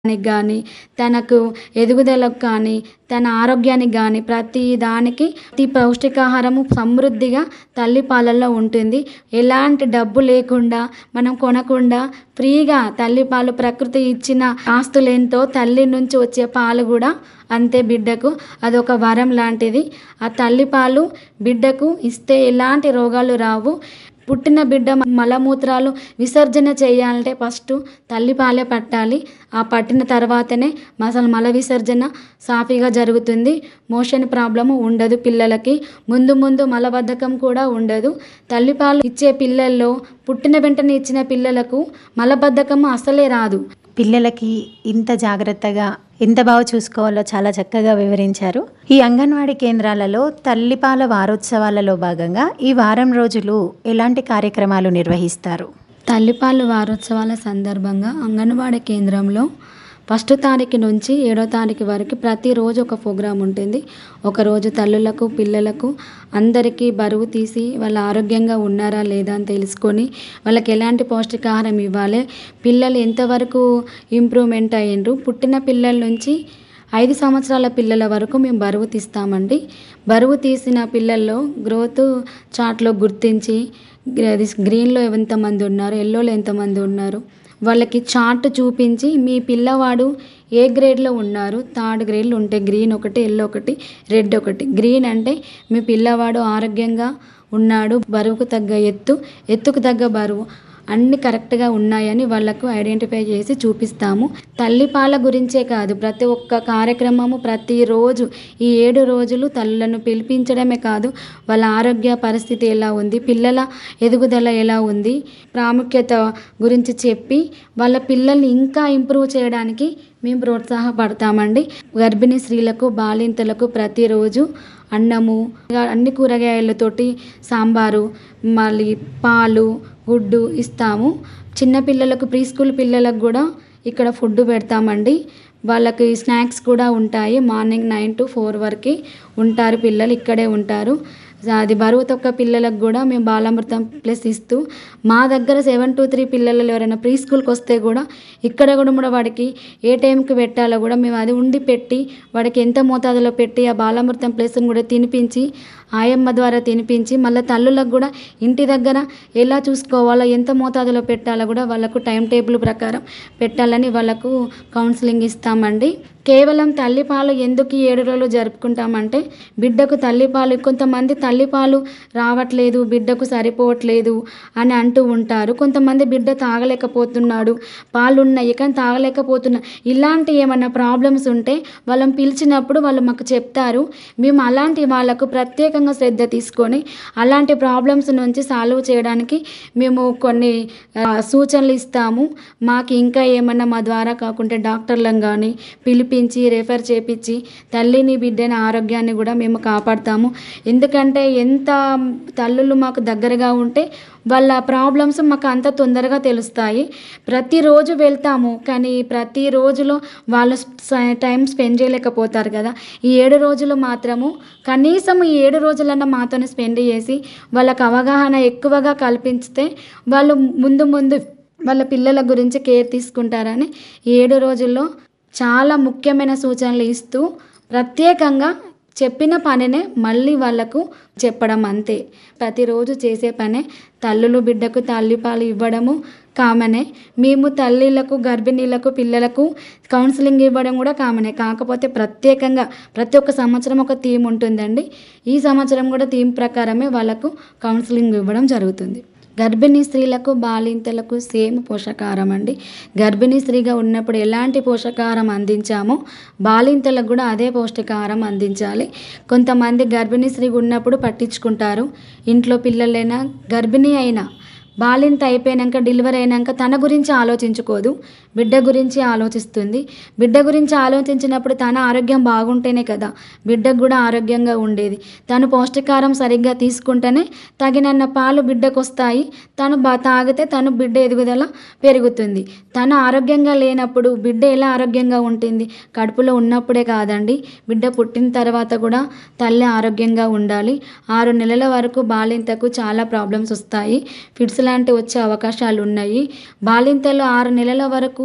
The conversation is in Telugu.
దానికి కానీ తనకు ఎదుగుదలకు కానీ తన ఆరోగ్యానికి కానీ ప్రతి దానికి ప్రతి పౌష్టికాహారము సమృద్ధిగా తల్లి పాలల్లో ఉంటుంది ఎలాంటి డబ్బు లేకుండా మనం కొనకుండా ఫ్రీగా తల్లి పాలు ప్రకృతి ఇచ్చిన ఆస్తులేంతో తల్లి నుంచి వచ్చే పాలు కూడా అంతే బిడ్డకు అదొక వరం లాంటిది ఆ తల్లి పాలు బిడ్డకు ఇస్తే ఎలాంటి రోగాలు రావు పుట్టిన బిడ్డ మలమూత్రాలు విసర్జన చేయాలంటే ఫస్ట్ తల్లి పాలే పట్టాలి ఆ పట్టిన తర్వాతనే అసలు మల విసర్జన సాఫీగా జరుగుతుంది మోషన్ ప్రాబ్లము ఉండదు పిల్లలకి ముందు ముందు మలబద్ధకం కూడా ఉండదు తల్లిపాలు ఇచ్చే పిల్లల్లో పుట్టిన వెంటనే ఇచ్చిన పిల్లలకు మలబద్ధకం అసలే రాదు పిల్లలకి ఇంత జాగ్రత్తగా ఎంత బాగా చూసుకోవాలో చాలా చక్కగా వివరించారు ఈ అంగన్వాడీ కేంద్రాలలో తల్లిపాల వారోత్సవాలలో భాగంగా ఈ వారం రోజులు ఎలాంటి కార్యక్రమాలు నిర్వహిస్తారు తల్లిపాలు వారోత్సవాల సందర్భంగా అంగన్వాడీ కేంద్రంలో ఫస్ట్ తారీఖు నుంచి ఏడో తారీఖు వరకు ప్రతిరోజు ఒక ప్రోగ్రాం ఉంటుంది ఒకరోజు తల్లులకు పిల్లలకు అందరికీ బరువు తీసి వాళ్ళ ఆరోగ్యంగా ఉన్నారా లేదా అని తెలుసుకొని వాళ్ళకి ఎలాంటి పౌష్టికాహారం ఇవ్వాలి పిల్లలు ఎంతవరకు ఇంప్రూవ్మెంట్ అయ్యిండ్రు పుట్టిన పిల్లల నుంచి ఐదు సంవత్సరాల పిల్లల వరకు మేము బరువు తీస్తామండి బరువు తీసిన పిల్లల్లో గ్రోత్ చార్ట్లో గుర్తించి అది గ్రీన్లో ఎంతమంది ఉన్నారు ఎల్లోలో ఎంతమంది ఉన్నారు వాళ్ళకి చార్ట్ చూపించి మీ పిల్లవాడు ఏ గ్రేడ్లో ఉన్నారు థర్డ్ గ్రేడ్లో ఉంటే గ్రీన్ ఒకటి ఎల్లో ఒకటి రెడ్ ఒకటి గ్రీన్ అంటే మీ పిల్లవాడు ఆరోగ్యంగా ఉన్నాడు బరువుకు తగ్గ ఎత్తు ఎత్తుకు తగ్గ బరువు అన్ని కరెక్ట్గా ఉన్నాయని వాళ్ళకు ఐడెంటిఫై చేసి చూపిస్తాము తల్లిపాల గురించే కాదు ప్రతి ఒక్క కార్యక్రమము ప్రతిరోజు ఈ ఏడు రోజులు తల్లులను పిలిపించడమే కాదు వాళ్ళ ఆరోగ్య పరిస్థితి ఎలా ఉంది పిల్లల ఎదుగుదల ఎలా ఉంది ప్రాముఖ్యత గురించి చెప్పి వాళ్ళ పిల్లల్ని ఇంకా ఇంప్రూవ్ చేయడానికి మేము ప్రోత్సాహపడతామండి గర్భిణీ స్త్రీలకు బాలింతలకు ప్రతిరోజు అన్నము అన్ని కూరగాయలతోటి సాంబారు మళ్ళీ పాలు గుడ్డు ఇస్తాము చిన్నపిల్లలకు ప్రీ స్కూల్ పిల్లలకు కూడా ఇక్కడ ఫుడ్ పెడతామండి వాళ్ళకి స్నాక్స్ కూడా ఉంటాయి మార్నింగ్ నైన్ టు ఫోర్ వరకు ఉంటారు పిల్లలు ఇక్కడే ఉంటారు అది బరువు తొక్క పిల్లలకు కూడా మేము బాలామృతం ప్లస్ ఇస్తూ మా దగ్గర సెవెన్ టు త్రీ పిల్లలు ఎవరైనా ప్రీ స్కూల్కి వస్తే కూడా ఇక్కడ కూడా కూడా వాడికి ఏ టైంకి పెట్టాలో కూడా మేము అది ఉండి పెట్టి వాడికి ఎంత మోతాదులో పెట్టి ఆ బాలామృతం ప్లస్ని కూడా తినిపించి ఆయమ్మ ద్వారా తినిపించి మళ్ళీ తల్లులకు కూడా ఇంటి దగ్గర ఎలా చూసుకోవాలో ఎంత మోతాదులో పెట్టాలో కూడా వాళ్ళకు టైం టేబుల్ ప్రకారం పెట్టాలని వాళ్ళకు కౌన్సిలింగ్ ఇస్తామండి కేవలం తల్లిపాలు ఎందుకు ఈ ఏడు రోజులు జరుపుకుంటామంటే బిడ్డకు తల్లిపాలు కొంతమంది తల్లిపాలు రావట్లేదు బిడ్డకు సరిపోవట్లేదు అని అంటూ ఉంటారు కొంతమంది బిడ్డ తాగలేకపోతున్నాడు పాలు ఉన్నాయి కానీ తాగలేకపోతున్నా ఇలాంటి ఏమైనా ప్రాబ్లమ్స్ ఉంటే వాళ్ళని పిలిచినప్పుడు వాళ్ళు మాకు చెప్తారు మేము అలాంటి వాళ్ళకు ప్రత్యేకంగా శ్రద్ధ తీసుకొని అలాంటి ప్రాబ్లమ్స్ నుంచి సాల్వ్ చేయడానికి మేము కొన్ని సూచనలు ఇస్తాము మాకు ఇంకా ఏమన్నా మా ద్వారా కాకుంటే డాక్టర్లను కానీ పిలిపి పిలిపించి రెఫర్ చేపించి తల్లిని బిడ్డని ఆరోగ్యాన్ని కూడా మేము కాపాడుతాము ఎందుకంటే ఎంత తల్లులు మాకు దగ్గరగా ఉంటే వాళ్ళ ప్రాబ్లమ్స్ మాకు అంత తొందరగా తెలుస్తాయి ప్రతిరోజు వెళ్తాము కానీ ప్రతి రోజులో వాళ్ళు టైం స్పెండ్ చేయలేకపోతారు కదా ఈ ఏడు రోజులు మాత్రము కనీసం ఈ ఏడు రోజులన్నా మాతోనే స్పెండ్ చేసి వాళ్ళకు అవగాహన ఎక్కువగా కల్పిస్తే వాళ్ళు ముందు ముందు వాళ్ళ పిల్లల గురించి కేర్ తీసుకుంటారని ఏడు రోజుల్లో చాలా ముఖ్యమైన సూచనలు ఇస్తూ ప్రత్యేకంగా చెప్పిన పనినే మళ్ళీ వాళ్ళకు చెప్పడం అంతే ప్రతిరోజు చేసే పనే తల్లులు బిడ్డకు తల్లిపాలు ఇవ్వడము కామనే మేము తల్లిలకు గర్భిణీలకు పిల్లలకు కౌన్సిలింగ్ ఇవ్వడం కూడా కామనే కాకపోతే ప్రత్యేకంగా ప్రతి ఒక్క సంవత్సరం ఒక థీమ్ ఉంటుందండి ఈ సంవత్సరం కూడా థీమ్ ప్రకారమే వాళ్ళకు కౌన్సిలింగ్ ఇవ్వడం జరుగుతుంది గర్భిణీ స్త్రీలకు బాలింతలకు సేమ్ పోషకాహారం అండి గర్భిణీ స్త్రీగా ఉన్నప్పుడు ఎలాంటి పోషకాహారం అందించామో బాలింతలకు కూడా అదే పౌష్టికాహారం అందించాలి కొంతమంది గర్భిణీ స్త్రీగా ఉన్నప్పుడు పట్టించుకుంటారు ఇంట్లో పిల్లలైనా గర్భిణీ అయినా బాలింత అయిపోయాక డెలివరీ అయినాక తన గురించి ఆలోచించుకోదు బిడ్డ గురించి ఆలోచిస్తుంది బిడ్డ గురించి ఆలోచించినప్పుడు తన ఆరోగ్యం బాగుంటేనే కదా బిడ్డకు కూడా ఆరోగ్యంగా ఉండేది తను పౌష్టికారం సరిగ్గా తీసుకుంటేనే తగినన్న పాలు బిడ్డకు వస్తాయి తను బా తాగితే తను బిడ్డ ఎదుగుదల పెరుగుతుంది తను ఆరోగ్యంగా లేనప్పుడు బిడ్డ ఎలా ఆరోగ్యంగా ఉంటుంది కడుపులో ఉన్నప్పుడే కాదండి బిడ్డ పుట్టిన తర్వాత కూడా తల్లి ఆరోగ్యంగా ఉండాలి ఆరు నెలల వరకు బాలింతకు చాలా ప్రాబ్లమ్స్ వస్తాయి ఫిడ్స్ లాంటివి వచ్చే అవకాశాలు ఉన్నాయి బాలింతలు ఆరు నెలల వరకు